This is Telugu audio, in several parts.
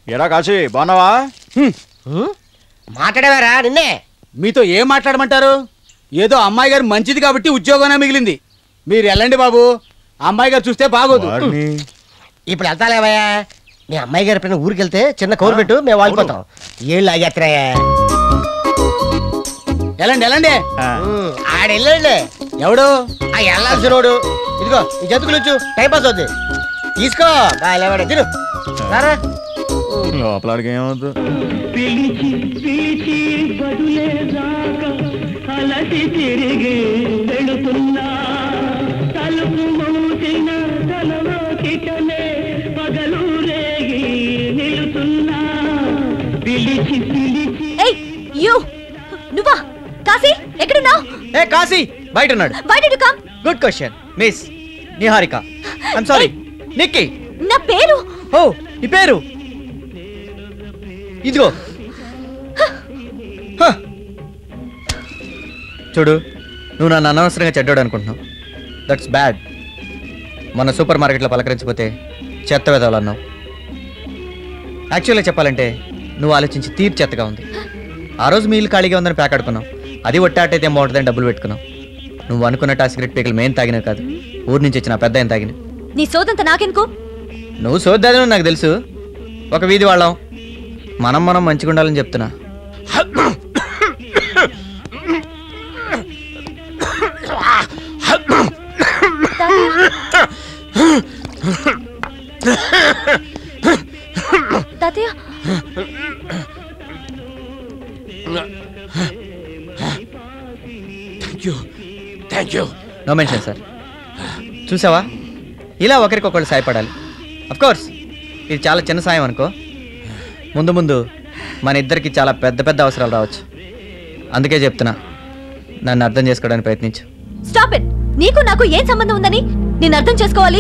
ఎరా కాశీ బాగున్నావా మాట్లాడేవారా నిన్నే మీతో ఏం మాట్లాడమంటారు ఏదో అమ్మాయి గారు మంచిది కాబట్టి ఉద్యోగమే మిగిలింది మీరు వెళ్ళండి బాబు అమ్మాయి గారు చూస్తే బాగోదు ఇప్పుడు వెళ్తాలేవయ్యా మీ అమ్మాయి గారి పైన ఊరికి వెళ్తే చిన్న కౌరు పెట్టు మేము వాడిపోతాం ఏళ్ళు ఆగేత్తరాయా వెళ్ళండి వెళ్ళండి ఆడ వెళ్ళండి ఎవడు ఆ వెళ్ళాల్సినోడు ఇదిగో ఈ జంతుకులు ఇచ్చు టైం పాస్ అవుద్ది తీసుకో లేవాడు తిను రారా లోపలాడికి ఏమవుతుంది పిలిచి పిలిచి బదులే రాక అలసి తిరిగి వెళుతున్నా తలుపు మౌసిన తలలో కిటనే పగలు రేగి నిలుతున్నా పిలిచి పిలిచి ఏయ్ యు నువ్వా కాశీ ఎక్కడున్నావు ఏ కాశీ బయట ఉన్నాడు బయట do come good question miss Niharika I'm sorry Nikki నా పేరు ఓ నీ పేరు ఇదిగో హ. చూడు నువ్వు నన్ను అనవసరంగా చెడ్డాడు అనుకుంటున్నావు దట్స్ బ్యాడ్ మన సూపర్ మార్కెట్లో పలకరించకపోతే చెత్త వెదవాలు అన్నావు యాక్చువల్గా చెప్పాలంటే నువ్వు ఆలోచించి తీరు చెత్తగా ఉంది ఆ రోజు మీ ఇల్లు ఖాళీగా ఉందని ప్యాక్ ఆడుకున్నావు అది ఒట్టాటైతే బాగుంటుందని డబ్బులు పెట్టుకున్నావు నువ్వు అనుకున్నట్టు ఆ సిగరెట్ పీకలు మేం తాగినవి కాదు ఊరు నుంచి వచ్చిన పెద్ద ఆయన తాగినవి నీ సోదంత నాకెందుకు నువ్వు సోద్దాదని నాకు తెలుసు ఒక వీధి వాళ్ళం మనం మనం మంచిగా ఉండాలని చెప్తున్నా తాతయ్య thank you no mention sir చూసావా ఇలా ఒకరికొకళ్ళు సాయపడాలి అఫ్ కోర్స్ ఇది చాలా చిన్న సాయం అనుకో ముందు ముందు మన ఇద్దరికి చాలా పెద్ద పెద్ద అవసరాలు రావచ్చు అందుకే చెప్తున్నా నన్ను అర్థం చేసుకోవడానికి ప్రయత్నించు స్టాప్ ఇట్ నీకు నాకు ఏం సంబంధం ఉందని నేను అర్థం చేసుకోవాలి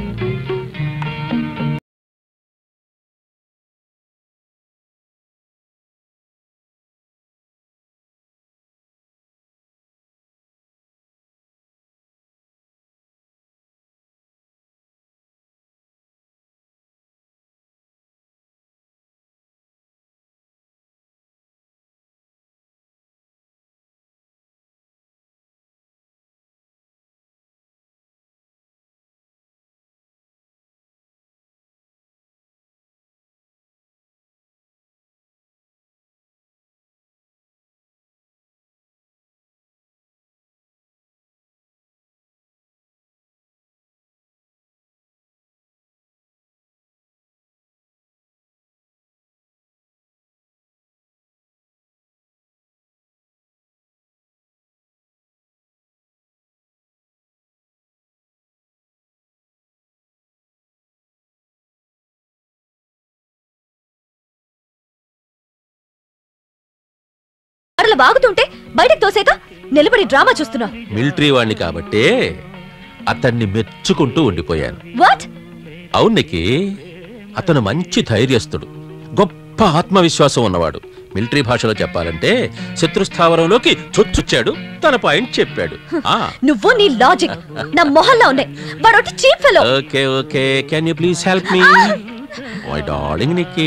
అట్లా బాగుతుంటే బయటకు తోసేక నిలబడి డ్రామా చూస్తున్నా మిలిటరీ వాడిని కాబట్టే అతన్ని మెచ్చుకుంటూ ఉండిపోయాను వాట్ అవునికి అతను మంచి ధైర్యస్తుడు గొప్ప ఆత్మవిశ్వాసం ఉన్నవాడు మిలిటరీ భాషలో చెప్పాలంటే శత్రుస్థావరంలోకి చొచ్చుచ్చాడు తన పాయింట్ చెప్పాడు ఆ నువ్వు నీ లాజిక్ నా మొహల్లా ఉన్నాయి వాడొట్టి cheap fellow okay okay can you please help me my darling Nikki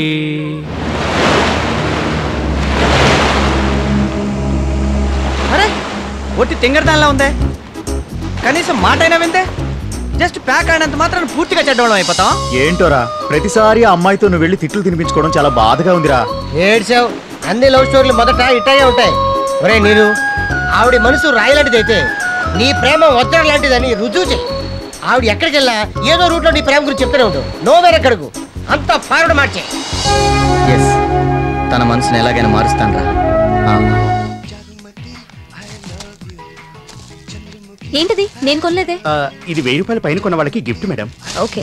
అరే ఒట్టి తింగరదానిలా ఉందే కనీసం మాట అయినా విందే జస్ట్ ప్యాక్ అయినంత మాత్రం పూర్తిగా చెడ్డవడం అయిపోతాం ఏంటోరా ప్రతిసారి ఆ అమ్మాయితో నువ్వు వెళ్ళి తిట్లు తినిపించుకోవడం చాలా బాధగా ఉందిరా ఏడ్చావు అన్ని లవ్ స్టోరీలు మొదట ఇట్టాగే ఉంటాయి ఒరే నీరు ఆవిడ మనసు రాయి లాంటిదైతే నీ ప్రేమ వజ్రం లాంటిదని రుజువు చెయ్యి ఆవిడ ఎక్కడికి వెళ్ళా ఏదో రూట్లో నీ ప్రేమ గురించి చెప్తూనే ఉంటావు నో వెనకడుగు అంతా ఫార్వర్డ్ మార్చే ఎస్ తన మనసుని ఎలాగైనా మారుస్తాను రా ఏంటిది నేను కొనలేదే ఆ, ఇది వెయ్యి రూపాయల పైన కొన్న వాళ్ళకి gift madam okay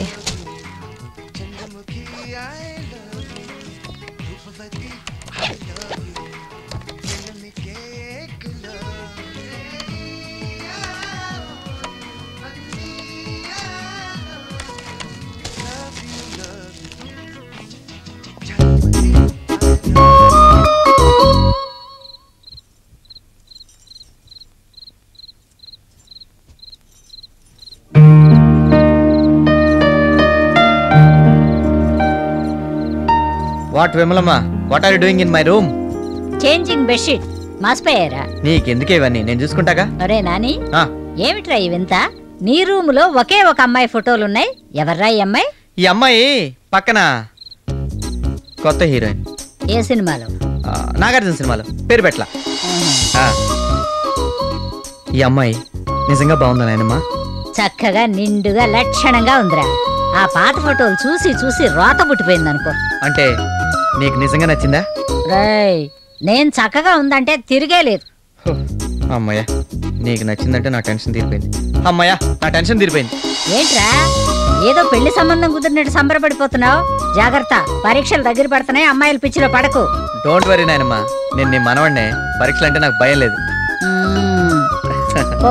what Vimalamma what are you doing in my room changing bedsheet మర్చిపోయారా నీకెందుకే ఇవన్నీ నేను చూసుకుంటాగా ఒరే నాని ఆ, ఏమిట్రా ఈ వింత నీ రూములో ఒకే ఒక అమ్మాయి ఫోటోలున్నాయి ఎవర్రా ఈ అమ్మాయి ఈ అమ్మాయి పక్కన కొత్త హీరోయిన్ ఏ సినిమాలో ఆ, నాగార్జున సినిమాలో పేరు పెట్ల ఈ అమ్మాయి నిజంగా బాగుందా నాయనమ్మా చక్కగా నిండుగా లక్షణంగా ఉందిరా ఆ పాత ఫోటోలు చూసి చూసి రోత పుట్టిపోయింది అనుకో అంటే నీకు నిజంగా నచ్చిందా రేయ్ నేను చక్కగా ఉందంటే తిరిగే లేదు హో, అమ్మయ్యా నీకు నచ్చిందంటే నా టెన్షన్ తీరిపోయింది అమ్మయ్యా నా టెన్షన్ తీరిపోయింది ఏంట్రా ఏదో పెళ్లి సంబంధం కుదిరినట్టు సంబరపడిపోతున్నావు జాగ్రత్త పరీక్షలు దగ్గర పడుతున్నాయి అమ్మాయిల పిచ్చిలో పడకు డోంట్ వరీ నాయనమ్మా నేను నీ మనవాడినే పరీక్షలు అంటే నాకు భయం లేదు మ్మ్. ఓ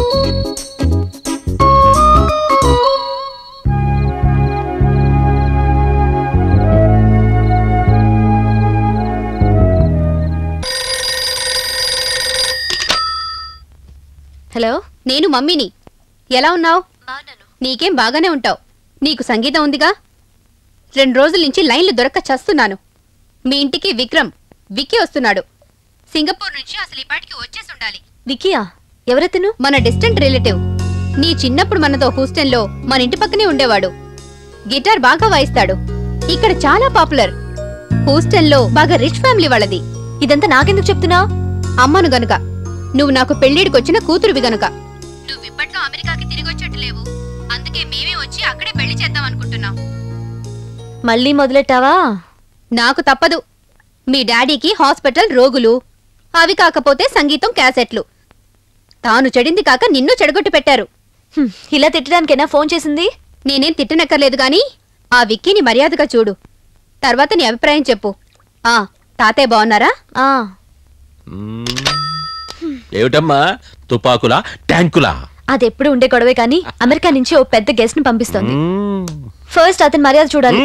హలో నేను మమ్మీని ఎలా ఉన్నావు నీకేం బాగానే ఉంటావు నీకు సంగీతం ఉందిగా రెండు రోజుల నుంచి లైన్లు దొరక్క చస్తున్నాను మీ ఇంటికి విక్రమ్ విక్కీ వస్తున్నాడు సింగపూర్ నుంచి అసలు ఈ పాటికి వచ్చేసి ఉండాలి వికియా ఎవరెతను మన డిస్టెంట్ రిలేటివ్ నీ చిన్నప్పుడు మనతో హూస్టన్లో మన ఇంటి పక్కనే ఉండేవాడు గిటార్ బాగా వాయిస్తాడు ఇక్కడ చాలా పాపులర్ హూస్టన్లో బాగా రిచ్ ఫ్యామిలీ వాళ్ళది ఇదంతా నాకెందుకు చెప్తున్నా అమ్మను గనుక నువ్వు నాకు పెళ్లిడికొచ్చిన కూతురువి గనుక నువ్వు ఇప్పట్లో అమెరికాకి తిరిగి వచ్చేట్టు లేవు అందుకే మేమే వచ్చి అక్కడే పెళ్లి చేద్దాం అనుకుంటున్నాం మళ్ళీ మొదలెట్టావా నాకు తప్పదు మీ డాడీకి హాస్పిటల్ రోగులు అవి కాకపోతే సంగీతం క్యాసెట్లు తాను చెడింది కాక నిన్ను చెడగొట్టి పెట్టారు హ్మ్, ఇలా తిట్టడానికైనా ఫోన్ చేసింది నేనేం తిట్టనక్కర్లేదు గాని ఆ విక్కీని మర్యాదగా చూడు తర్వాత నీ అభిప్రాయం చెప్పు ఆ తాతయ్య బాగున్నారా ఆ మ్మ్. ఏమిటమ్మా తుపాకులా ట్యాంకులా అదెప్పుడు ఉండే గొడవే కానీ అమెరికా నుంచి ఓ పెద్ద గెస్ట్ ని పంపిస్తోంది మ్మ్. ఫస్ట్ అతని మర్యాద చూడాలి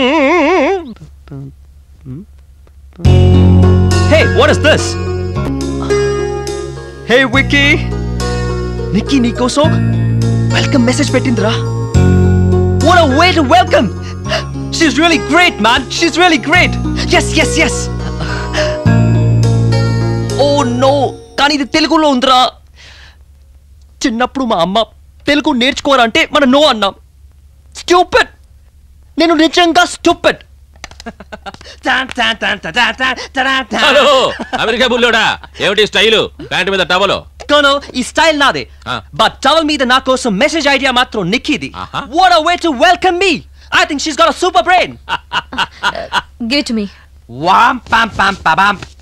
Hey, what is this? Hey, Vicky. Nikki నీకోసం వెల్కమ్ మెసేజ్ పెట్టిందిరా What a way to welcome! She's really great, man. She's really great. Yes, yes, yes. Oh no, కానీ ఇది తెలుగులో ఉందిరా చిన్నప్పుడు మా అమ్మ తెలుగు నేర్చుకోవాలంటే మనం నో అన్నాం స్టూపిడ్ నేను నిజంగా స్టూపిడ్ హలో అమెరికా బుల్లోడా ఏమిటి స్టైలు ప్యాంట్ మీద టవలో కోనో ఈ స్టైల్ నాదే ఆ. బట్ టవల్ మీద నా కోసం మెసేజ్ ఐడియా మాత్రం నిక్కిది ఆహా. What a way to welcome me I think she's got a super brain give to me వామ్ పామ్ పామ్ పామ్